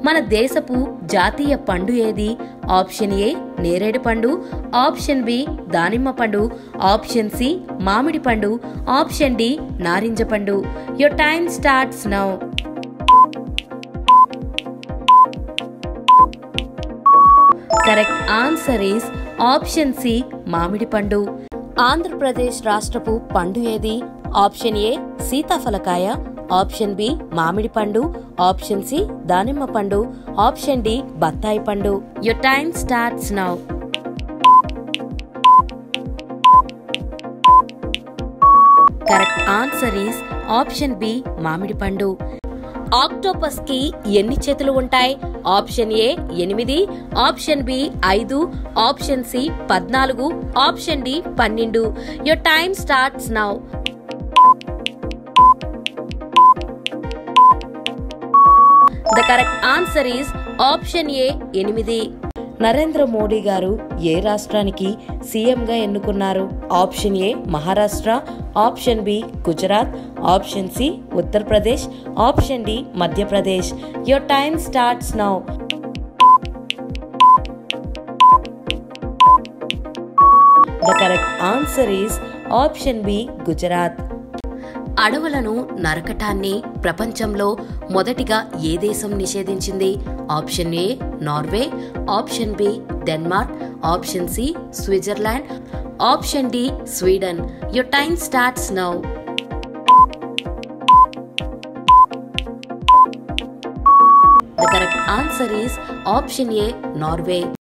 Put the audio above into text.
మన దేశపు జాతీయ పండు ఏది ఆప్షన్ ఏ నేరేడు పండు ఆప్షన్ బి దానిమ్మ పండు ఆప్షన్ సి మామిడి పండు ఆప్షన్ డి నారింజ పండు your time starts now correct answer is option C మామిడి పండు ఆంధ్రప్రదేశ్ రాష్ట్రపు పండు ఏది ఆప్షన్ ఏ సీతాఫలకాయ ఆప్షన్ బి మామిడి పండు ఆప్షన్ సి దానిమ్మ పండు ఆప్షన్ డి బత్తాయి పండు your time starts now correct answer is option B మామిడి పండు ఆక్టోపస్ కి ఎన్ని చేతులు ఉంటాయి ఆప్షన్ ఏ ఎనిమిది ఆప్షన్ బి ఐదు ఆప్షన్ సి పద్నాలుగు ఆప్షన్ డి పన్నెండు your time starts now the correct answer is option A ఎనిమిది నరేంద్ర మోడీ గారు ఏ రాష్ట్రానికి సీఎంగా ఎన్నుకున్నారు option A Maharashtra option B Gujarat option C Uttar Pradesh option D Madhya Pradesh your time starts now the correct answer is option B Gujarat అడవులను నరకటాన్ని ప్రపంచంలో మొదటిగా ఏ దేశం నిషేధించింది option A Norway option B Denmark option C Switzerland option D Sweden your time starts now the correct answer is option A Norway